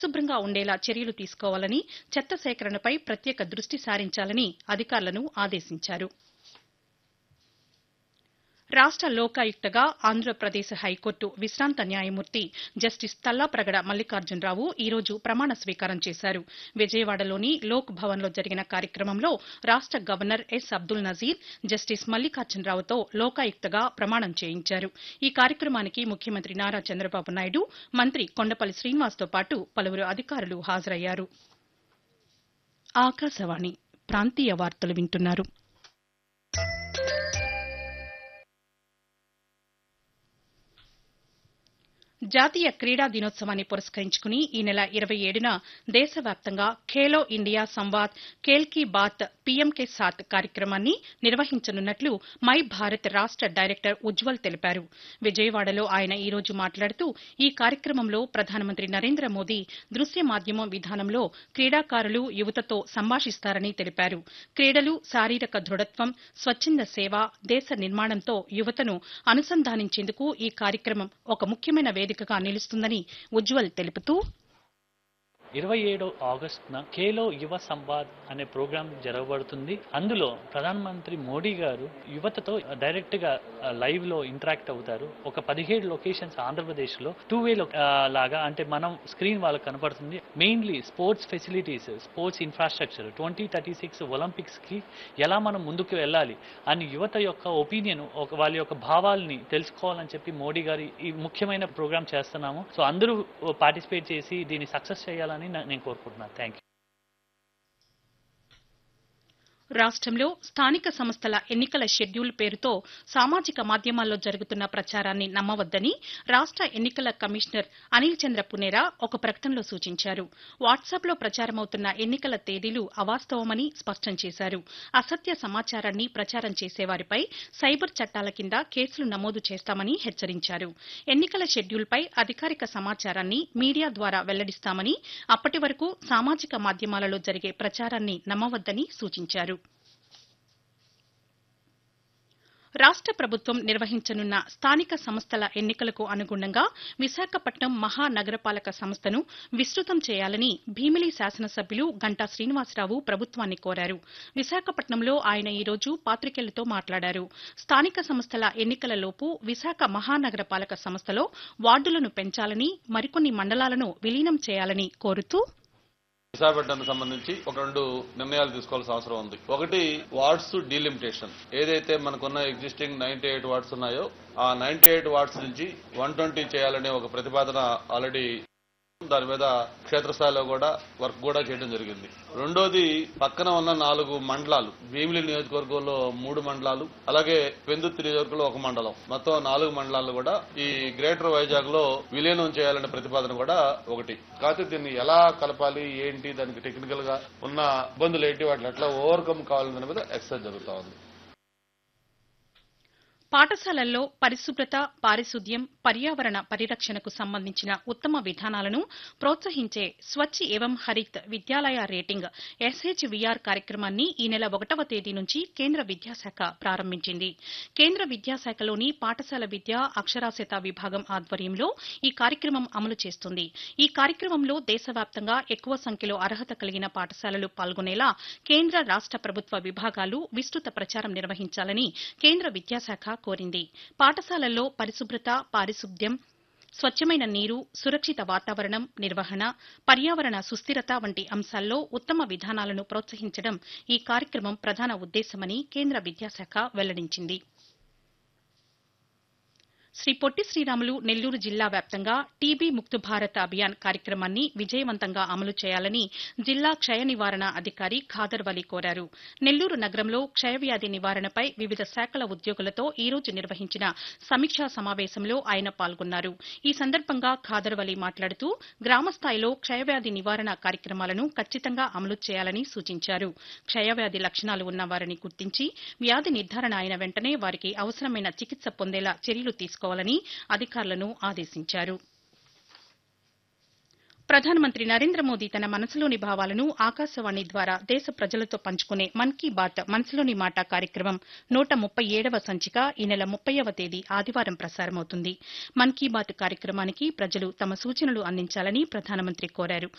శుభ్రంగా ఉండేలా చర్యలు తీసుకోవాలని చెత్త సేకరణపై ప్రత్యేక దృష్టి సారించాలని అధికారులను ఆదేశించారు రాష్ట లోకాయుక్తగా ఆంధ్రప్రదేశ్ హైకోర్టు విశ్రాంత న్యాయమూర్తి జస్టిస్ తల్లాప్రగడ మల్లికార్జునరావు ఈ రోజు ప్రమాణ స్వీకారం చేశారు విజయవాడలోని లోక్ భవన్లో జరిగిన కార్యక్రమంలో రాష్ట governor S Abdul Nazeer justice మల్లికార్జునరావుతో లోకాయుక్తగా ప్రమాణం చేయించారు ఈ కార్యక్రమానికి ముఖ్యమంత్రి నారా చంద్రబాబు నాయుడు మంత్రి కొండపల్లి శ్రీనివాస్తో పాటు పలువురు అధికారులు హాజరయ్యారు ఆకాశవాణి ప్రాంతీయ వార్తలు వింటున్నారు జాతీయ క్రీడా దినోత్సవాన్ని పురస్కరించుకుని ఈ నెల ఇరవై ఏడున దేశవ్యాప్తంగా ఖేలో ఇండియా సంవాద్ ఖేల్ కీ బాత్ పీఎం కే సాత్ కార్యక్రమాన్ని నిర్వహించనున్నట్లు మై భారత్ రాష్ట డైరెక్టర్ ఉజ్వల్ తెలిపారు విజయవాడలో ఆయన ఈ రోజు మాట్లాడుతూ ఈ కార్యక్రమంలో ప్రధానమంత్రి నరేంద్ర మోదీ దృశ్య మాధ్యమం విధానంలో క్రీడాకారులు యువతతో సంభాషిస్తారని తెలిపారు క్రీడలు శారీరక దృఢత్వం స్వచ్ఛంద సేవ దేశ నిర్మాణంతో యువతను అనుసంధానించేందుకు ఈ కార్యక్రమం ఒక ముఖ్యమైన వేదికగా నిలుస్తుందని ఉజ్వల్ తెలుపుతూ ఇరవై ఏడో ఆగస్టున ఖేలో యువ సంవాద్ అనే ప్రోగ్రాం జరగబడుతుంది అందులో ప్రధానమంత్రి మోడీ గారు యువతతో డైరెక్ట్ గా లైవ్ లో ఇంటరాక్ట్ అవుతారు ఒక పదిహేడు లొకేషన్స్ ఆంధ్రప్రదేశ్ లో టూ వే లాగా అంటే మనం స్క్రీన్ వాళ్ళకి కనపడుతుంది mainly sports facilities sports infrastructure twenty thirty six Olympics కి ఎలా మనం ముందుకు వెళ్ళాలి అని యువత యొక్క ఒపీనియన్ ఒక వాళ్ళ యొక్క భావాల్ని తెలుసుకోవాలని చెప్పి మోడీ గారు ఈ ముఖ్యమైన ప్రోగ్రామ్ చేస్తున్నాము సో అందరూ పార్టిసిపేట్ చేసి దీన్ని సక్సెస్ చేయాలని నా- నేను కోరుకుంటున్నాను థ్యాంక్ యూ రాష్ట్రంలో స్థానిక సంస్థల ఎన్నికల షెడ్యూల్ పేరుతో సామాజిక మాధ్యమాల్లో జరుగుతున్న ప్రచారాన్ని నమ్మవద్దని రాష్ట ఎన్నికల కమిషనర్ అనిల్ చంద్ర పునేరా ఒక ప్రకటనలో సూచించారు వాట్సాప్లో ప్రచారమవుతున్న ఎన్నికల తేదీలు అవాస్తవమని స్పష్టం చేశారు అసత్య సమాచారాన్ని ప్రచారం చేసేవారిపై సైబర్ చట్టాల కింద కేసులు నమోదు చేస్తామని హెచ్చరించారు ఎన్నికల షెడ్యూల్పై అధికారిక సమాచారాన్ని మీడియా ద్వారా వెల్లడిస్తామని అప్పటి వరకు సామాజిక మాధ్యమాలలో జరిగే ప్రచారాన్ని నమ్మవద్దని సూచించారు రాష్ట ప్రభుత్వం నిర్వహించనున్న స్థానిక సంస్థల ఎన్నికలకు అనుగుణంగా విశాఖపట్నం మహానగరపాలక సంస్థను విస్తృతం చేయాలని భీమిలి శాసనసభ్యులు గంటా శ్రీనివాసరావు ప్రభుత్వాన్ని కోరారు విశాఖపట్నంలో ఆయన ఈ రోజు పాతికేయులతో మాట్లాడారు స్థానిక సంస్థల ఎన్నికలలోపు విశాఖ మహానగరపాలక సంస్థలో వార్డులను పెంచాలని మరికొన్ని మండలాలను విలీనం చేయాలని కోరుతూ విశాఖపట్నానికి సంబంధించి ఒక రెండు నిర్ణయాలు తీసుకోవాల్సిన అవసరం ఉంది ఒకటి వార్డ్స్ డీలిమిటేషన్ ఏదైతే మనకున్న ఎగ్జిస్టింగ్ నైన్టీ ఎయిట్ వార్డ్స్ ఉన్నాయో ఆ నైన్టీ ఎయిట్ వార్డ్స్ నుంచి వన్ ట్వంటీ చేయాలనే ఒక ప్రతిపాదన ఆల్రెడీ దాని మీద క్షేత్రస్థాయిలో కూడా వర్క్ కూడా చేయడం జరిగింది రెండోది పక్కన ఉన్న నాలుగు మండలాలు భీమిలి నియోజకవర్గంలో మూడు మండలాలు అలాగే పెందుత్తి నియోజకవర్గంలో ఒక మండలం మొత్తం నాలుగు మండలాలు కూడా ఈ గ్రేటర్ వైజాగ్ లో విలీనం చేయాలనే ప్రతిపాదన కూడా ఒకటి కాకపోతే దీన్ని ఎలా కలపాలి ఏంటి దానికి టెక్నికల్ గా ఉన్న ఇబ్బందులు ఏంటి వాటిని ఎట్లా ఓవర్కమ్ కావాలనే దాని మీద ఎక్సర్సైజ్ జరుగుతా ఉంది పాఠశాలల్లో పరిశుభ్రత పారిశుద్ధ్యం పర్యావరణ పరిరక్షణకు సంబంధించిన ఉత్తమ విధానాలను ప్రోత్సహించే స్వచ్ఛ ఏవం హరిత్ విద్యాలయ రేటింగ్ ఎస్హెచ్విఆర్ కార్యక్రమాన్ని ఈ నెల ఒకటవ తేదీ నుంచి కేంద్ర విద్యాశాఖ ప్రారంభించింది కేంద్ర విద్యాశాఖలోని పాఠశాల విద్య అక్షరాస్యత విభాగం ఆధ్వర్యంలో ఈ కార్యక్రమం అమలు చేస్తుంది ఈ కార్యక్రమంలో దేశవ్యాప్తంగా ఎక్కువ సంఖ్యలో అర్హత కలిగిన పాఠశాలలు పాల్గొనేలా కేంద్ర రాష్ట ప్రభుత్వ విభాగాలు విస్తృత ప్రచారం నిర్వహించాలని కేంద్ర విద్యాశాఖ కోరింది పాఠశాలల్లో పరిశుభ్రత పారిశుద్ధ్యం స్వచ్ఛమైన నీరు సురక్షిత వాతావరణం నిర్వహణ పర్యావరణ సుస్థిరత వంటి అంశాల్లో ఉత్తమ విధానాలను ప్రోత్సహించడం ఈ కార్యక్రమం ప్రధాన ఉద్దేశమని కేంద్ర విద్యాశాఖ వెల్లడించింది శ్రీ పొట్టి శ్రీరాములు నెల్లూరు జిల్లా వ్యాప్తంగా టీబీ ముక్తు భారత్ అభియాన్ కార్యక్రమాన్ని విజయవంతంగా అమలు చేయాలని జిల్లా క్షయ నివారణ అధికారి ఖాదర్ వలి కోరారు నెల్లూరు నగరంలో క్షయవ్యాధి నివారణపై వివిధ శాఖల ఉద్యోగులతో ఈ రోజు నిర్వహించిన సమీక్షా సమావేశంలో ఆయన పాల్గొన్నారు ఈ సందర్భంగా ఖాదర్ వలి మాట్లాడుతూ గ్రామస్థాయిలో క్షయవ్యాధి నివారణ కార్యక్రమాలను ఖచ్చితంగా అమలు చేయాలని సూచించారు క్షయవ్యాధి లక్షణాలు ఉన్న వారిని గుర్తించి వ్యాధి నిర్ధారణ అయిన వెంటనే వారికి అవసరమైన చికిత్స పొందేలా చర్యలు తీసుకోవాలని అధికారులను ఆదేశించారు ప్రధానమంత్రి నరేంద్ర మోదీ తన మనసులోని భావాలను ఆకాశవాణి ద్వారా దేశ ప్రజలతో పంచుకునే మన్ కీ బాత్ మనసులోని మాట కార్యక్రమం నూట ముప్పై ఏడవ సంచిక ఈ నెల ముప్పైవ తేదీ ఆదివారం ప్రసారమవుతుంది మన్ కీ బాత్ కార్యక్రమానికి ప్రజలు తమ సూచనలు అందించాలని ప్రధానమంత్రి కోరారు